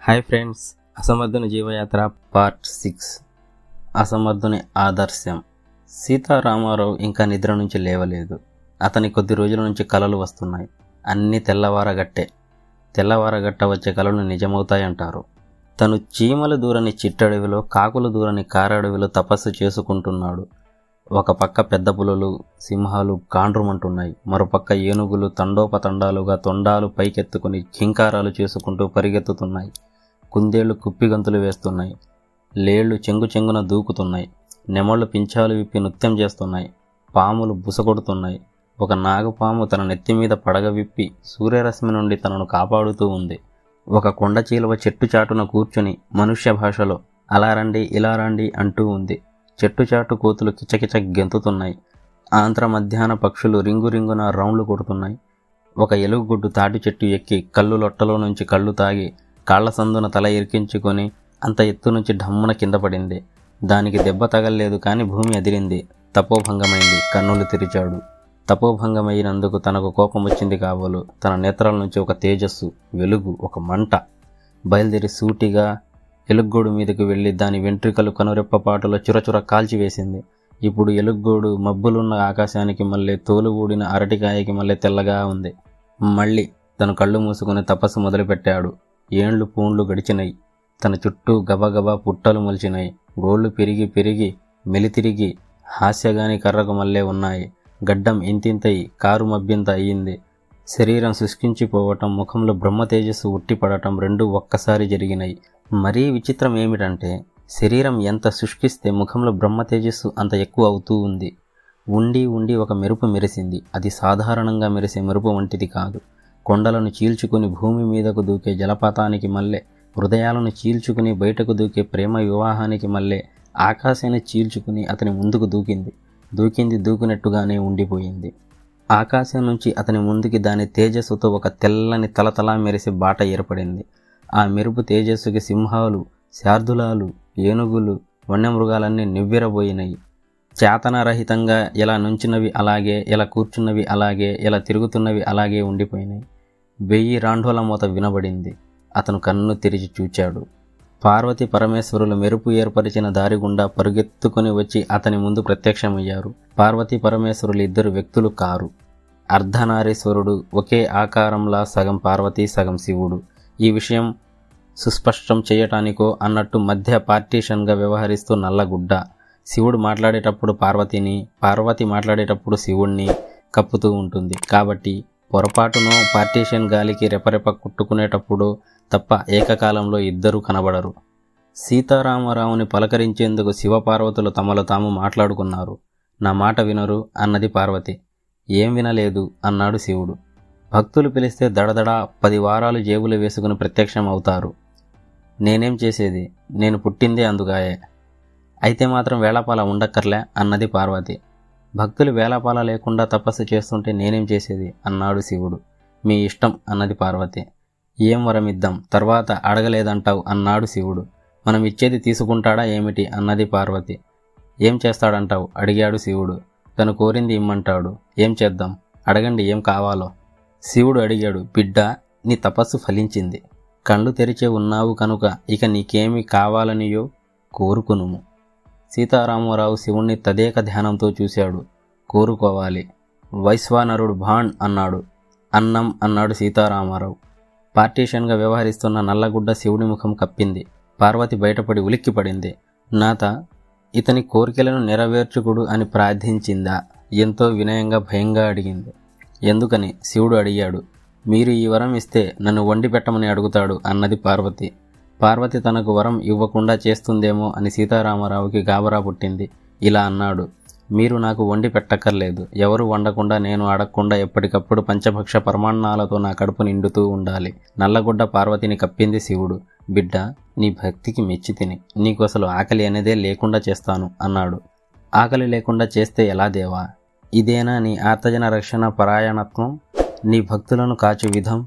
hi friends Asamarthuni Jeevayatra part six అసమర్థుని ఆదర్శం సీతారామారావు ఇంకా నిద్ర నుంచి లేవలేదు అతని కొద్ది రోజుల నుంచి కలలు వస్తున్నాయి అన్నీ తెల్లవారగట్టే తెల్లవారగట్ట వచ్చే కలలు నిజమవుతాయంటారు తను చీమల దూరని చిట్టడవిలో కాకుల దూరని కారడవిలో తపస్సు చేసుకుంటున్నాడు ఒక పక్క పెద్ద పులులు సింహాలు కాండ్రుమంటున్నాయి మరోపక్క ఏనుగులు తండోపతండాలుగా తొండాలు పైకెత్తుకుని కింకారాలు చేసుకుంటూ పరిగెత్తుతున్నాయి కుందేళ్లు కుప్పిగంతులు వేస్తున్నాయి లేళ్లు చెంగు చెంగున దూకుతున్నాయి నెమళ్ళు పించాలు విప్పి నృత్యం చేస్తున్నాయి పాములు బుసకొడుతున్నాయి ఒక నాగపాము తన నెత్తి మీద పడగ విప్పి సూర్యరశ్మి నుండి తనను కాపాడుతూ ఉంది ఒక కొండ చీలవ చెట్టు చాటున కూర్చుని మనుష్య భాషలో అలా రండి ఇలా రండి అంటూ ఉంది చెట్టు చాటు కోతులు కిచకిచ గెంతుతున్నాయి ఆంధ్ర మధ్యాహ్న పక్షులు రింగు రింగున రౌండ్లు కొడుతున్నాయి ఒక ఎలుగుగుడ్డు తాటి చెట్టు ఎక్కి కళ్ళు లొట్టలో నుంచి కళ్ళు తాగి కాళ్ల సందున తల ఇరికించుకొని అంత ఎత్తు నుంచి ఢమ్మున కింద పడింది దానికి దెబ్బ తగలలేదు కానీ భూమి అదిరింది తపోభంగమైంది కన్నులు తెరిచాడు తపోభంగమైనందుకు తనకు కోపం వచ్చింది కాబోలు తన నేత్రాల నుంచి ఒక తేజస్సు వెలుగు ఒక మంట బయలుదేరి సూటిగా ఎలుగ్గోడు మీదకు వెళ్ళి దాని వెంట్రుకలు కనురెప్పపాటులో చురచుర కాల్చివేసింది ఇప్పుడు ఎలుగ్గోడు మబ్బులున్న ఆకాశానికి మళ్ళీ తోలు ఊడిన అరటికాయకి మళ్ళీ తెల్లగా ఉంది మళ్ళీ తను కళ్ళు మూసుకుని తపస్సు మొదలుపెట్టాడు ఏండ్లు పూండ్లు గడిచినాయి తన చుట్టూ గబగబా పుట్టలు మొలిచినాయి గోళ్లు పెరిగి పెరిగి మెలితిరిగి హాస్యగాని కర్రకు మళ్ళీ ఉన్నాయి గడ్డం ఇంతింతయి కారు మబ్బింత అయ్యింది శరీరం శుష్కించిపోవటం ముఖంలో బ్రహ్మ తేజస్సు ఉట్టిపడటం రెండూ ఒక్కసారి జరిగినాయి మరీ విచిత్రం ఏమిటంటే శరీరం ఎంత శుష్కిస్తే ముఖంలో బ్రహ్మ తేజస్సు అంత ఎక్కువ అవుతూ ఉంది ఉండి ఉండి ఒక మెరుపు మెరిసింది అది సాధారణంగా మెరిసే మెరుపు వంటిది కాదు కొండలను చీల్చుకుని భూమి మీదకు దూకే జలపాతానికి మళ్ళీ హృదయాలను చీల్చుకుని బయటకు దూకే ప్రేమ వివాహానికి మళ్ళీ ఆకాశాన్ని చీల్చుకుని అతని ముందుకు దూకింది దూకింది దూకినట్టుగానే ఉండిపోయింది ఆకాశం నుంచి అతని ముందుకి దాని తేజస్సుతో ఒక తెల్లని తలతలా మెరిసే బాట ఏర్పడింది ఆ మెరుపు తేజస్సుకి సింహాలు శార్దులాలు ఏనుగులు వన్యమృగాలన్నీ నివ్వెరబోయినాయి చేతనరహితంగా ఎలా నుంచినవి అలాగే ఎలా కూర్చున్నవి అలాగే ఎలా తిరుగుతున్నవి అలాగే ఉండిపోయినాయి వెయ్యి రాండోల మూత వినబడింది అతను కన్ను తెరిచి చూచాడు పార్వతి పరమేశ్వరులు మెరుపు ఏర్పరిచిన దారి గుండా పరుగెత్తుకుని వచ్చి అతని ముందు ప్రత్యక్షమయ్యారు పార్వతీ పరమేశ్వరులు ఇద్దరు వ్యక్తులు కారు అర్ధనారీశ్వరుడు ఒకే ఆకారంలా సగం పార్వతి సగం శివుడు ఈ విషయం సుస్పష్టం చేయటానికో అన్నట్టు మధ్య పార్టీషన్గా వ్యవహరిస్తూ నల్లగుడ్డ శివుడు మాట్లాడేటప్పుడు పార్వతిని పార్వతి మాట్లాడేటప్పుడు శివుణ్ణి కప్పుతూ ఉంటుంది కాబట్టి పొరపాటునో పార్టీషన్ గాలికి రెపరెప కుట్టుకునేటప్పుడు తప్ప ఏకకాలంలో ఇద్దరూ కనబడరు సీతారామరావుని పలకరించేందుకు శివపార్వతులు తమలో తాము మాట్లాడుకున్నారు నా మాట వినరు అన్నది పార్వతి ఏం వినలేదు అన్నాడు శివుడు భక్తులు పిలిస్తే దడదడ పది వారాలు జేబులు వేసుకుని ప్రత్యక్షం అవుతారు నేనేం చేసేది నేను పుట్టిందే అందుగాయే అయితే మాత్రం వేళపాల ఉండక్కర్లే అన్నది పార్వతి భక్తులు వేళపాల లేకుండా తపస్సు చేస్తుంటే నేనేం చేసేది అన్నాడు శివుడు మీ ఇష్టం అన్నది పార్వతి ఏం వరమిద్దాం తర్వాత అడగలేదంటావు అన్నాడు శివుడు మనం ఇచ్చేది తీసుకుంటాడా ఏమిటి అన్నది పార్వతి ఏం చేస్తాడంటావు అడిగాడు శివుడు తను కోరింది ఇమ్మంటాడు ఏం చేద్దాం అడగండి ఏం కావాలో శివుడు అడిగాడు బిడ్డ నీ తపస్సు ఫలించింది కళ్ళు తెరిచే ఉన్నావు కనుక ఇక నీకేమి కావాలనియో కోరుకునుము సీతారామరావు శివుణ్ణి తదేక ధ్యానంతో చూశాడు కోరుకోవాలి వైశ్వానరుడు భాణ్ అన్నాడు అన్నం అన్నాడు సీతారామారావు పార్టీషన్గా వ్యవహరిస్తున్న నల్లగుడ్డ శివుడి ముఖం కప్పింది పార్వతి బయటపడి ఉలిక్కిపడింది నాత ఇతని కోరికలను నెరవేర్చుకుడు అని ప్రార్థించిందా ఎంతో వినయంగా భయంగా అడిగింది ఎందుకని శివుడు అడిగాడు మీరు ఈ వరం ఇస్తే నన్ను వండి పెట్టమని అడుగుతాడు అన్నది పార్వతి పార్వతి తనకు వరం ఇవ్వకుండా చేస్తుందేమో అని సీతారామరావుకి గాబరా పుట్టింది ఇలా అన్నాడు మీరు నాకు వండి పెట్టక్కర్లేదు ఎవరు వండకుండా నేను అడగకుండా ఎప్పటికప్పుడు పంచభక్ష పరమాన్నాలతో నా కడుపు నిండుతూ ఉండాలి నల్లగుడ్డ పార్వతిని కప్పింది శివుడు బిడ్డ నీ భక్తికి మెచ్చి తిని నీకు అసలు ఆకలి అనేదే లేకుండా చేస్తాను అన్నాడు ఆకలి లేకుండా చేస్తే ఎలా దేవా ఇదేనా నీ ఆర్తజన రక్షణ పరాయణత్వం నీ భక్తులను కాచు విధం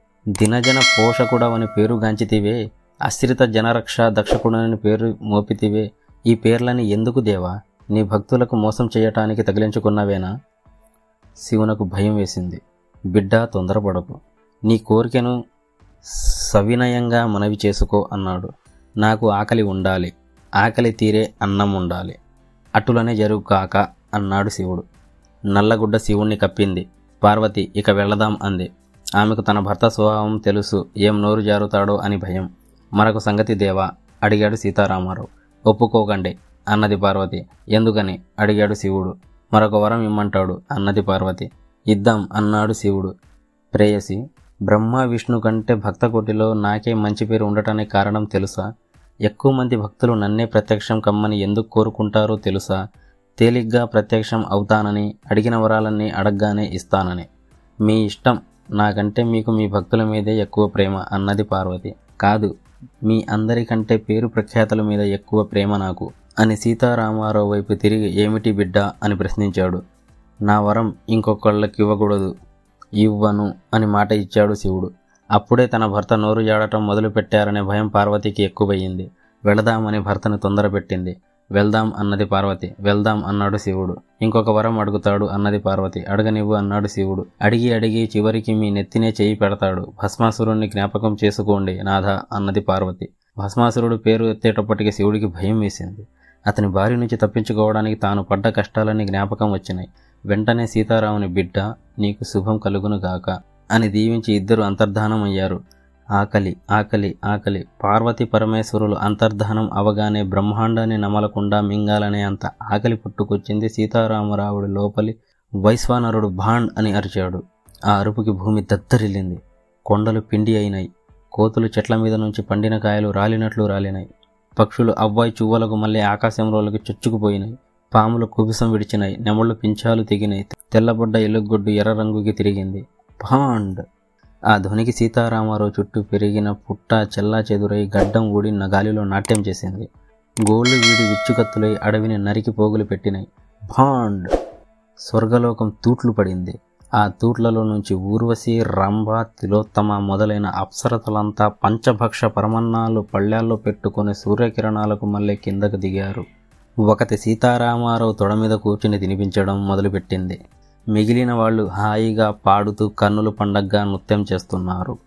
దినజన పోషకుడవని పేరుగాంచితివే ఆశ్రిత జనరక్ష దక్షకుడని పేరు మోపితివే ఈ పేర్లని ఎందుకు దేవా నీ భక్తులకు మోసం చేయటానికి తగిలించుకున్నవేనా శివునకు భయం వేసింది బిడ్డ తొందరపడకు నీ కోరికను సవినయంగా మనవి చేసుకో అన్నాడు నాకు ఆకలి ఉండాలి ఆకలి తీరే అన్నం ఉండాలి అటులనే జరుగు కాక అన్నాడు శివుడు నల్లగుడ్డ శివుణ్ణి కప్పింది పార్వతి ఇక వెళదాం అంది ఆమెకు తన భర్త స్వభావం తెలుసు ఏం నోరు జారుతాడో అని భయం మరొక సంగతి దేవా అడిగాడు సీతారామారావు ఒప్పుకోకండి అన్నది పార్వతి ఎందుకని అడిగాడు శివుడు మరొక వరం ఇమ్మంటాడు అన్నది పార్వతి ఇద్దాం అన్నాడు శివుడు ప్రేయసి బ్రహ్మ విష్ణు కంటే భక్త కోటిలో నాకే మంచి పేరు ఉండటానికి కారణం తెలుసా ఎక్కువ మంది భక్తులు నన్నే ప్రత్యక్షం కమ్మని ఎందుకు కోరుకుంటారో తెలుసా తేలిగ్గా ప్రత్యక్షం అవుతానని అడిగిన వరాలన్నీ అడగగానే ఇస్తానని మీ ఇష్టం నాకంటే మీకు మీ భక్తుల మీదే ఎక్కువ ప్రేమ అన్నది పార్వతి కాదు మీ అందరికంటే పేరు ప్రఖ్యాతుల మీద ఎక్కువ ప్రేమ నాకు అని సీతారామారావు వైపు తిరిగి ఏమిటి బిడ్డ అని ప్రశ్నించాడు నా వరం ఇంకొకళ్ళకి ఇవ్వకూడదు ఇవ్వను అని మాట ఇచ్చాడు శివుడు అప్పుడే తన భర్త నోరు జాడటం మొదలుపెట్టారనే భయం పార్వతికి ఎక్కువయ్యింది వెళదామని భర్తను తొందరపెట్టింది వెళ్దాం అన్నది పార్వతి వెళ్దాం అన్నాడు శివుడు ఇంకొక వరం అడుగుతాడు అన్నది పార్వతి అడగనివ్వు అన్నాడు శివుడు అడిగి అడిగి చివరికి మీ నెత్తినే చేయి పెడతాడు భస్మాసురుణ్ణి జ్ఞాపకం చేసుకోండి నాథ అన్నది పార్వతి భస్మాసురుడు పేరు ఎత్తేటప్పటికి శివుడికి భయం వేసింది అతని భార్య నుంచి తప్పించుకోవడానికి తాను పడ్డ కష్టాలన్నీ జ్ఞాపకం వచ్చినాయి వెంటనే సీతారాముని బిడ్డ నీకు శుభం కలుగును గాక అని దీవించి ఇద్దరు అంతర్ధానం అయ్యారు ఆకలి ఆకలి ఆకలి పార్వతి పరమేశ్వరులు అంతర్ధానం అవగానే బ్రహ్మాండాన్ని నమలకుండా మింగాలనే అంత ఆకలి పుట్టుకొచ్చింది సీతారామరావుడి లోపలి వైశ్వానరుడు భాండ్ అని అరిచాడు ఆ అరుపుకి భూమి దద్దరిల్లింది కొండలు పిండి అయినాయి కోతులు చెట్ల మీద నుంచి పండిన కాయలు రాలినట్లు రాలినాయి పక్షులు అవ్వాయి చువ్వలకు మళ్ళీ ఆకాశంలోకి చొచ్చుకుపోయినాయి పాములు కుబిసం విడిచినాయి నెమళ్ళు పింఛాలు తెగినాయి తెల్లబడ్డ ఎలుగొడ్డు ఎర్ర రంగుకి తిరిగింది పాండ్ ఆ ధ్వనికి సీతారామారావు చుట్టూ పెరిగిన పుట్ట చెల్లా చెదురై గడ్డం ఊడి గాలిలో నాట్యం చేసింది గోళ్ళు వీడి విచ్చుకత్తులై అడవిని నరికి పోగులు పెట్టినాయి భాండ్ స్వర్గలోకం తూట్లు పడింది ఆ తూట్లలో నుంచి ఊర్వశి రంభ తిలోత్తమ మొదలైన అప్సరతలంతా పంచభక్ష పరమన్నాలు పళ్ళాల్లో పెట్టుకుని సూర్యకిరణాలకు మళ్ళీ కిందకు దిగారు ఒకటి సీతారామారావు తొడ మీద కూర్చుని తినిపించడం మొదలుపెట్టింది మిగిలిన వాళ్ళు హాయిగా పాడుతూ కన్నులు పండగగా నృత్యం చేస్తున్నారు